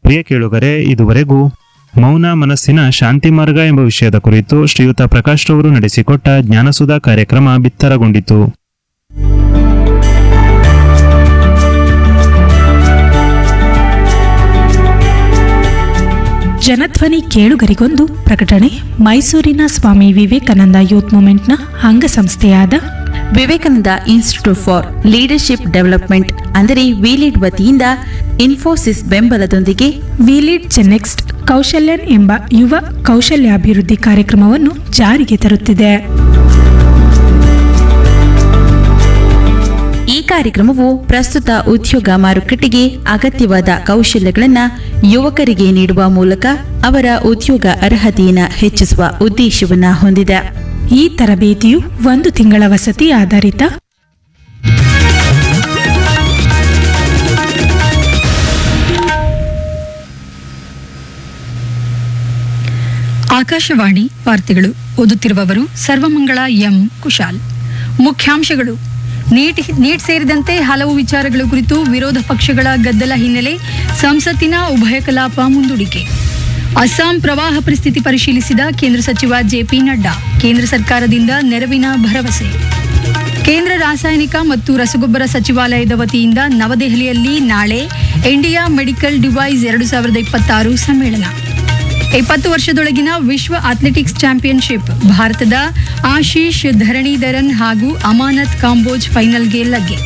ಪ್ರಿಯ ಕೇಳುಗರೆ ಇದುವರೆಗೂ ಮೌನ ಮನಸ್ಸಿನ ಶಾಂತಿ ಮಾರ್ಗ ಎಂಬ ವಿಷಯದ ಕುರಿತು ಶ್ರೀಯುತ ಪ್ರಕಾಶ್ ರವರು ನಡೆಸಿಕೊಟ್ಟ ಜ್ಞಾನಸುಧಾ ಕಾರ್ಯಕ್ರಮ ಬಿತ್ತರಗೊಂಡಿತು ಜನಧ್ವನಿ ಕೇಳುಗರಿಗೊಂದು ಪ್ರಕಟಣೆ ಮೈಸೂರಿನ ಸ್ವಾಮಿ ವಿವೇಕಾನಂದ ಯೂತ್ ಮೂವ್ಮೆಂಟ್ನ ಅಂಗಸಂಸ್ಥೆಯಾದ Vivekananda Institute for Leadership Development ಅಂದರೆ ವಿಲಿಡ್ ವತಿಯಿಂದ ಇನ್ಫೋಸಿಸ್ ಬೆಂಬಲದೊಂದಿಗೆ ವಿಲಿಡ್ ಚೆನ್ನೆಕ್ಸ್ಟ್ ಕೌಶಲ್ಯನ್ ಎಂಬ ಯುವ ಕೌಶಲ್ಯಾಭಿವೃದ್ಧಿ ಕಾರ್ಯಕ್ರಮವನ್ನು ಜಾರಿಗೆ ತರುತ್ತಿದೆ ಈ ಕಾರ್ಯಕ್ರಮವು ಪ್ರಸ್ತುತ ಉದ್ಯೋಗ ಮಾರುಕಟ್ಟೆಗೆ ಅಗತ್ಯವಾದ ಕೌಶಲ್ಯಗಳನ್ನು ಯುವಕರಿಗೆ ನೀಡುವ ಮೂಲಕ ಅವರ ಉದ್ಯೋಗ ಅರ್ಹತೆಯನ್ನು ಹೆಚ್ಚಿಸುವ ಉದ್ದೇಶವನ್ನು ಹೊಂದಿದೆ ಈ ತರಬೇತಿಯು ಒಂದು ತಿಂಗಳ ವಸತಿ ಆಧಾರಿತ ಆಕಾಶವಾಣಿ ವಾರ್ತೆಗಳು ಓದುತ್ತಿರುವವರು ಸರ್ವಮಂಗಳ ಎಂ ಕುಶಾಲ್ ಮುಖ್ಯಾಂಶಗಳು ನೀಟ್ ನೀಟ್ ಸೇರಿದಂತೆ ಹಲವು ವಿಚಾರಗಳ ಕುರಿತು ವಿರೋಧ ಪಕ್ಷಗಳ ಗದ್ದಲ ಹಿನ್ನೆಲೆ ಸಂಸತ್ತಿನ ಉಭಯ ಕಲಾಪ ಮುಂದೂಡಿಕೆ ಅಸ್ಸಾಂ ಪ್ರವಾಹ ಪರಿಸ್ಥಿತಿ ಪರಿಶೀಲಿಸಿದ ಕೇಂದ್ರ ಸಚಿವ ಜೆಪಿ ನಡ್ಡಾ ಕೇಂದ್ರ ಸರ್ಕಾರದಿಂದ ನೆರವಿನ ಭರವಸೆ ಕೇಂದ್ರ ರಾಸಾಯನಿಕ ಮತ್ತು ರಸಗೊಬ್ಬರ ಸಚಿವಾಲಯದ ವತಿಯಿಂದ ನವದೆಹಲಿಯಲ್ಲಿ ನಾಳೆ ಇಂಡಿಯಾ ಮೆಡಿಕಲ್ ಡಿವೈಸ್ ಎರಡು ಸಾವಿರದ ಇಪ್ಪತ್ತಾರು ಸಮ್ಮೇಳನ ಇಪ್ಪತ್ತು ವರ್ಷದೊಳಗಿನ ವಿಶ್ವ ಅಥ್ಲೆಟಿಕ್ಸ್ ಚಾಂಪಿಯನ್ಶಿಪ್ ಭಾರತದ ಆಶೀಶ್ ಧರಣೀಧರನ್ ಹಾಗೂ ಅಮಾನತ್ ಕಾಂಬೋಜ್ ಫೈನಲ್ಗೆ ಲಗ್ಗೆ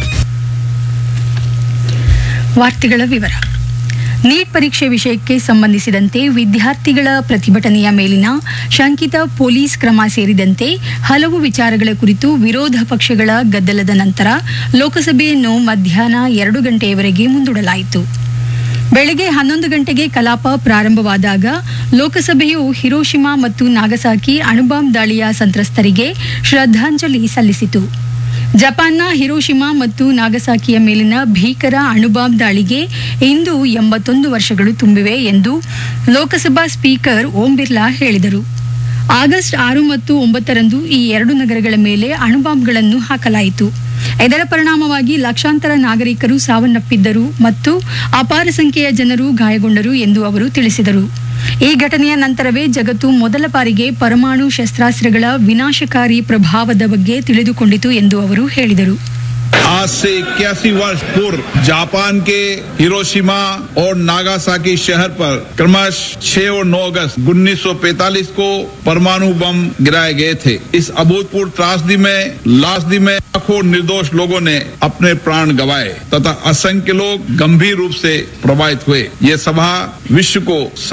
ವಾರ್ತೆಗಳ ವಿವರ ನೀಟ್ ಪರೀಕ್ಷೆ ವಿಷಯಕ್ಕೆ ಸಂಬಂಧಿಸಿದಂತೆ ವಿದ್ಯಾರ್ಥಿಗಳ ಪ್ರತಿಭಟನೆಯ ಮೇಲಿನ ಶಂಕಿತ ಪೊಲೀಸ್ ಕ್ರಮ ಸೇರಿದಂತೆ ಹಲವು ವಿಚಾರಗಳ ಕುರಿತು ವಿರೋಧ ಪಕ್ಷಗಳ ಗದ್ದಲದ ನಂತರ ಲೋಕಸಭೆಯನ್ನು ಮಧ್ಯಾಹ್ನ ಎರಡು ಗಂಟೆಯವರೆಗೆ ಮುಂದೂಡಲಾಯಿತು ಬೆಳಗ್ಗೆ ಹನ್ನೊಂದು ಗಂಟೆಗೆ ಕಲಾಪ ಪ್ರಾರಂಭವಾದಾಗ ಲೋಕಸಭೆಯು ಹಿರೋಶಿಮಾ ಮತ್ತು ನಾಗಸಾಕಿ ಅಣುಬಾಂಬ್ ದಾಳಿಯ ಸಂತ್ರಸ್ತರಿಗೆ ಶ್ರದ್ಧಾಂಜಲಿ ಸಲ್ಲಿಸಿತು ಜಪಾನ್ನ ಹಿರೋಶಿಮಾ ಮತ್ತು ನಾಗಸಾಕಿಯ ಮೇಲಿನ ಭೀಕರ ಅಣುಬಾಂಬ್ ದಾಳಿಗೆ ಇಂದು ಎಂಬತ್ತೊಂದು ವರ್ಷಗಳು ತುಂಬಿವೆ ಎಂದು ಲೋಕಸಭಾ ಸ್ಪೀಕರ್ ಓಂ ಬಿರ್ಲಾ ಹೇಳಿದರು ಆಗಸ್ಟ್ ಆರು ಮತ್ತು ಒಂಬತ್ತರಂದು ಈ ಎರಡು ನಗರಗಳ ಮೇಲೆ ಅಣುಬಾಂಬ್ಗಳನ್ನು ಹಾಕಲಾಯಿತು ಇದರ ಪರಿಣಾಮವಾಗಿ ಲಕ್ಷಾಂತರ ನಾಗರಿಕರು ಸಾವನ್ನಪ್ಪಿದ್ದರು ಮತ್ತು ಅಪಾರ ಸಂಖ್ಯೆಯ ಜನರು ಗಾಯಗೊಂಡರು ಎಂದು ಅವರು ತಿಳಿಸಿದರು ಈ ಘಟನೆಯ ನಂತರವೇ ಜಗತ್ತು ಮೊದಲ ಬಾರಿಗೆ ಪರಮಾಣು ಶಸ್ತ್ರಾಸ್ತ್ರಗಳ ವಿನಾಶಕಾರಿ ಪ್ರಭಾವದ ಬಗ್ಗೆ ತಿಳಿದುಕೊಂಡಿತು ಎಂದು ಅವರು ಹೇಳಿದರು आज से इक्यासी वर्ष पूर्व जापान के हिरोशिमा और नागासाकी शहर पर क्रमश 6 और 9 अगस्त 1945 को परमाणु बम गिराए गए थे इस अभूतपूर्व त्रासदी में लाशदी में लाखों निर्दोष लोगों ने अपने प्राण गंवाए तथा असंख्य लोग गंभीर रूप से प्रभावित हुए ये सभा विश्व को